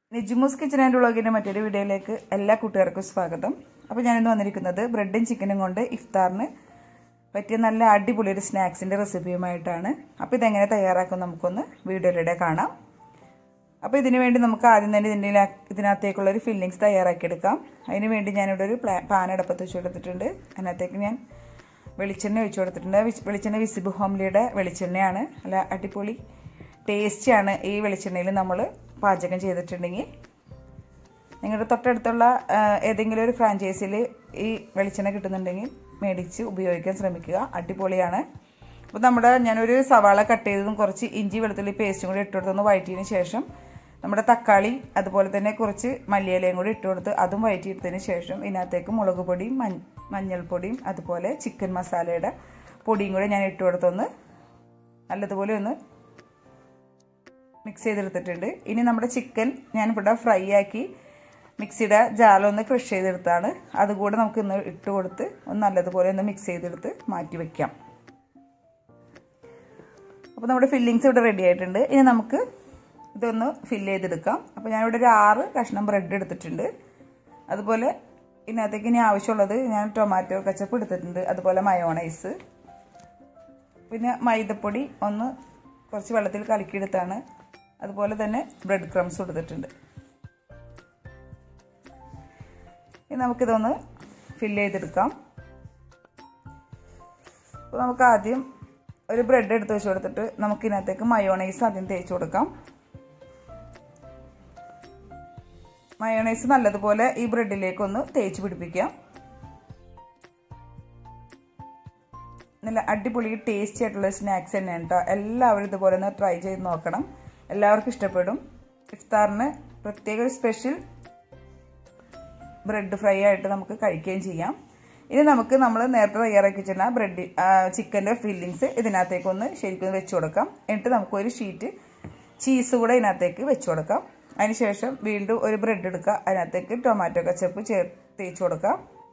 നിജിമൂസ് kitchen and വ്ളോഗിൻ്റെ മറ്റൊരു വീഡിയോയിലേക്ക് എല്ലാ കൂട്ടുകാർക്കും സ്വാഗതം അപ്പോൾ ഞാനിന്ന് വന്നിരിക്കുന്നത് ബ്രെഡും ചിക്കനും കൊണ്ട് ഇഫ്താറിന് പറ്റിയ നല്ല അടിപൊളി ഒരു സ്നാക്സിൻ്റെ റെസിപ്പിയുമായിട്ടാണ് അപ്പോൾ ഇതെങ്ങനെ തയ്യാറാക്കും നമുക്കൊന്ന് വീഡിയോയിലൂടെ കാണാം അപ്പോൾ ഇതിന് വേണ്ടി നമുക്ക് ആദ്യം തന്നെ ഇതിൻ്റെ ഇതിനകത്തേക്കുള്ള ഒരു ഫില്ലിങ്സ് തയ്യാറാക്കിയെടുക്കാം അതിന് വേണ്ടി ഞാനിവിടെ ഒരു പ്ലാ പാൻ അടുപ്പത്ത് വെച്ച് കൊടുത്തിട്ടുണ്ട് അതിനകത്തേക്ക് ഞാൻ വെളിച്ചെണ്ണ ഒഴിച്ചു കൊടുത്തിട്ടുണ്ട് വെളിച്ചെണ്ണ വിസിബ് ഹോംലിയുടെ വെളിച്ചെണ്ണയാണ് അല്ല അടിപൊളി ടേസ്റ്റിയാണ് ഈ വെളിച്ചെണ്ണയിൽ നമ്മൾ പാചകം ചെയ്തിട്ടുണ്ടെങ്കിൽ നിങ്ങളുടെ തൊട്ടടുത്തുള്ള ഏതെങ്കിലും ഒരു ഫ്രാഞ്ചൈസിയിൽ ഈ വെളിച്ചെണ്ണ കിട്ടുന്നുണ്ടെങ്കിൽ മേടിച്ച് ഉപയോഗിക്കാൻ ശ്രമിക്കുക അടിപൊളിയാണ് അപ്പോൾ നമ്മുടെ ഞാനൊരു സവാള കട്ട് ചെയ്തതും കുറച്ച് ഇഞ്ചി വെളുത്തുള്ളി പേസ്റ്റും കൂടി ഇട്ട് കൊടുത്തൊന്ന് വഴറ്റിയതിന് ശേഷം നമ്മുടെ തക്കാളി അതുപോലെ തന്നെ കുറച്ച് മല്ലിയിലയും കൂടി ഇട്ട് കൊടുത്ത് അതും വഴറ്റിയിട്ടതിന് ശേഷം ഇതിനകത്തേക്ക് മുളക് പൊടിയും മഞ്ഞൾപ്പൊടിയും അതുപോലെ ചിക്കൻ മസാലയുടെ പൊടിയും കൂടി ഞാൻ ഇട്ട് കൊടുത്തൊന്ന് നല്ലതുപോലെ ഒന്ന് മിക്സ് ചെയ്തെടുത്തിട്ടുണ്ട് ഇനി നമ്മുടെ ചിക്കൻ ഞാനിവിടെ ഫ്രൈ ആക്കി മിക്സിയുടെ ജാലൊന്ന് ക്രഷ് ചെയ്തെടുത്താണ് അതുകൂടെ നമുക്ക് ഇന്ന് ഇട്ട് കൊടുത്ത് ഒന്ന് നല്ലതുപോലെ ഒന്ന് മിക്സ് ചെയ്തെടുത്ത് മാറ്റി വയ്ക്കാം അപ്പോൾ നമ്മുടെ ഫില്ലിങ്സ് ഇവിടെ റെഡി ആയിട്ടുണ്ട് ഇനി നമുക്ക് ഇതൊന്ന് ഫില്ല് ചെയ്തെടുക്കാം അപ്പോൾ ഞാനിവിടെ ഒരു ആറ് കഷ്ണം ബ്രെഡ് എടുത്തിട്ടുണ്ട് അതുപോലെ ഇതിനകത്തേക്ക് ഇനി ആവശ്യമുള്ളത് ഞാൻ ടൊമാറ്റോ കച്ചപ്പ് എടുത്തിട്ടുണ്ട് അതുപോലെ മയോണൈസ് പിന്നെ മൈദപ്പൊടി ഒന്ന് കുറച്ച് വെള്ളത്തിൽ കലക്കിയെടുത്താണ് അതുപോലെ തന്നെ ബ്രെഡ് ക്രംസ് കൊടുത്തിട്ടുണ്ട് ഇനി നമുക്കിതൊന്ന് ഫില്ല് ചെയ്തെടുക്കാം അപ്പോൾ നമുക്ക് ആദ്യം ഒരു ബ്രെഡ് എടുത്ത് വെച്ച് കൊടുത്തിട്ട് നമുക്ക് ഇതിനകത്തേക്ക് മയോണൈസ് ആദ്യം തേച്ച് കൊടുക്കാം മയോണൈസ് നല്ലതുപോലെ ഈ ബ്രെഡിലേക്കൊന്ന് തേച്ച് പിടിപ്പിക്കാം നല്ല അടിപൊളി ടേസ്റ്റി ആയിട്ടുള്ള സ്നാക്സ് തന്നെയാണ് കേട്ടോ എല്ലാവരും ഇതുപോലെ ഒന്ന് ട്രൈ ചെയ്ത് നോക്കണം എല്ലാവർക്കും ഇഷ്ടപ്പെടും ഇഫ്താറിന് പ്രത്യേക ഒരു സ്പെഷ്യൽ ബ്രെഡ് ഫ്രൈ ആയിട്ട് നമുക്ക് കഴിക്കുകയും ചെയ്യാം ഇനി നമുക്ക് നമ്മൾ നേരത്തെ തയ്യാറാക്കി വെച്ചിരുന്ന ബ്രെഡ് ചിക്കൻ്റെ ഫില്ലിങ്സ് ഇതിനകത്തേക്കൊന്ന് ശരിക്കും വെച്ച് കൊടുക്കാം എന്നിട്ട് നമുക്കൊരു ഷീറ്റ് ചീസ് കൂടെ ഇതിനകത്തേക്ക് വെച്ച് കൊടുക്കാം അതിനുശേഷം വീണ്ടും ഒരു ബ്രെഡ് എടുക്കുക അതിനകത്തേക്ക് ടൊമാറ്റോ കച്ചപ്പ് ചേർ തേച്ച് കൊടുക്കാം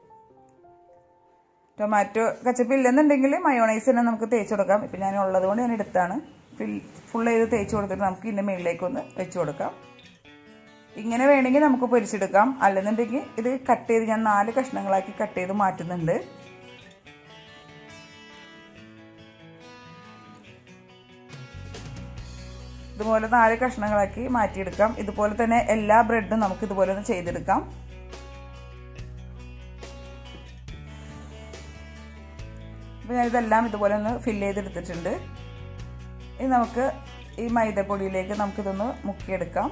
ടൊമാറ്റോ കച്ചപ്പ് ഇല്ലെന്നുണ്ടെങ്കിൽ മയോണൈസ് തന്നെ നമുക്ക് തേച്ച് കൊടുക്കാം ഇപ്പം ഞാൻ ഉള്ളത് കൊണ്ട് ഞാൻ എടുത്താണ് ഫിൽ ഫുൾ ചെയ്ത് തേച്ച് കൊടുത്തിട്ട് നമുക്ക് ഇതിൻ്റെ മുകളിലേക്കൊന്ന് വെച്ച് കൊടുക്കാം ഇങ്ങനെ വേണമെങ്കിൽ നമുക്ക് പൊരിച്ചെടുക്കാം അല്ലെന്നുണ്ടെങ്കിൽ ഇത് കട്ട് ചെയ്ത് ഞാൻ നാല് കഷ്ണങ്ങളാക്കി കട്ട് ചെയ്ത് മാറ്റുന്നുണ്ട് ഇതുപോലെ നാല് കഷ്ണങ്ങളാക്കി മാറ്റിയെടുക്കാം ഇതുപോലെ തന്നെ എല്ലാ ബ്രെഡും നമുക്ക് ഇതുപോലെ ഒന്ന് ചെയ്തെടുക്കാം അപ്പോൾ ഞാനിതെല്ലാം ഇതുപോലെ ഒന്ന് ഫില്ല് ചെയ്തെടുത്തിട്ടുണ്ട് ഇനി നമുക്ക് ഈ മൈദപ്പൊടിയിലേക്ക് നമുക്കിതൊന്ന് മുക്കിയെടുക്കാം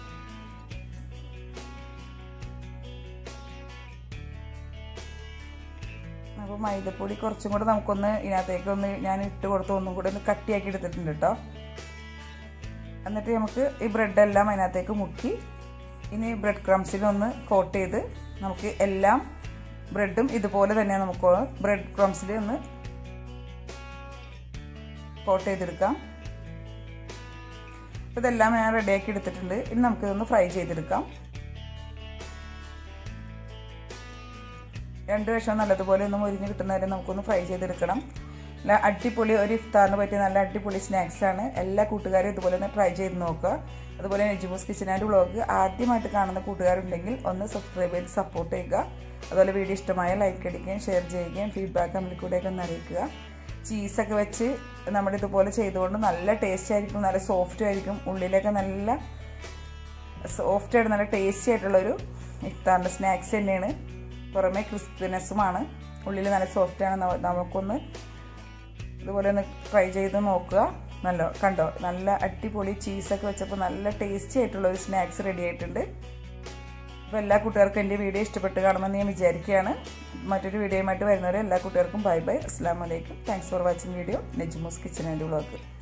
അപ്പോൾ മൈദപ്പൊടി കുറച്ചും കൂടെ നമുക്കൊന്ന് ഇതിനകത്തേക്ക് ഒന്ന് ഞാൻ ഇട്ട് കൊടുത്ത് ഒന്നും കൂടെ ഒന്ന് കട്ടിയാക്കി എടുത്തിട്ടുണ്ട് കേട്ടോ എന്നിട്ട് നമുക്ക് ഈ ബ്രെഡെല്ലാം അതിനകത്തേക്ക് മുക്കി ഇനി ബ്രെഡ് ക്രംസിലൊന്ന് കോട്ട് ചെയ്ത് നമുക്ക് എല്ലാം ബ്രെഡും ഇതുപോലെ തന്നെ നമുക്ക് ബ്രെഡ് ക്രംസിൽ ഒന്ന് കോട്ട് ചെയ്തെടുക്കാം അപ്പോൾ ഇതെല്ലാം ഞാൻ റെഡിയാക്കി എടുത്തിട്ടുണ്ട് ഇനി നമുക്കിതൊന്ന് ഫ്രൈ ചെയ്തെടുക്കാം രണ്ട് വശം നല്ലതുപോലെ ഒന്ന് മുരിഞ്ഞ് കിട്ടുന്ന വരെ നമുക്കൊന്ന് ഫ്രൈ ചെയ്തെടുക്കണം നല്ല അടിപൊളി ഒരു ഇഫ്താറിന് പറ്റിയ നല്ല അടിപൊളി സ്നാക്സ് ആണ് എല്ലാ കൂട്ടുകാരും ഇതുപോലെ ഒന്ന് ട്രൈ ചെയ്ത് നോക്കുക അതുപോലെ നെജിമോസ് കിച്ചൻ ആൻഡ് വ്ളോഗ് ആദ്യമായിട്ട് കാണുന്ന കൂട്ടുകാരുണ്ടെങ്കിൽ ഒന്ന് സബ്സ്ക്രൈബ് ചെയ്ത് സപ്പോർട്ട് ചെയ്യുക അതുപോലെ വീഡിയോ ഇഷ്ടമായ ലൈക്ക് അടിക്കുകയും ഷെയർ ചെയ്യുകയും ഫീഡ്ബാക്ക് നമ്മളിൽ കൂടെയൊക്കെ ഒന്ന് അറിയിക്കുക ചീസൊക്കെ വെച്ച് നമ്മുടെ ഇതുപോലെ ചെയ്തുകൊണ്ട് നല്ല ടേസ്റ്റ് ആയിരിക്കും നല്ല സോഫ്റ്റ് ആയിരിക്കും ഉള്ളിലൊക്കെ നല്ല സോഫ്റ്റ് ആയിട്ട് നല്ല ടേസ്റ്റി ആയിട്ടുള്ളൊരു ഇഫ്താറിൻ്റെ സ്നാക്സ് തന്നെയാണ് പുറമേ ക്രിസ്പിനെസ്സുമാണ് ഉള്ളിൽ നല്ല സോഫ്റ്റാണ് നമുക്കൊന്ന് ഇതുപോലെ ഒന്ന് ട്രൈ ചെയ്ത് നോക്കുക നല്ല കണ്ടോ നല്ല അടിപൊളി ചീസൊക്കെ വെച്ചപ്പോൾ നല്ല ടേസ്റ്റി ആയിട്ടുള്ള ഒരു സ്നാക്സ് റെഡി ആയിട്ടുണ്ട് അപ്പോൾ എല്ലാ കൂട്ടുകാർക്കും എൻ്റെ വീഡിയോ ഇഷ്ടപ്പെട്ട് കാണുമെന്ന് ഞാൻ വിചാരിക്കുകയാണ് മറ്റൊരു വീഡിയോയുമായിട്ട് വരുന്നവരെ എല്ലാ കൂട്ടുകാർക്കും ബൈ ബൈ അസ്സാം വലൈക്കും thanks for watching video Nejmos kitchen and vlog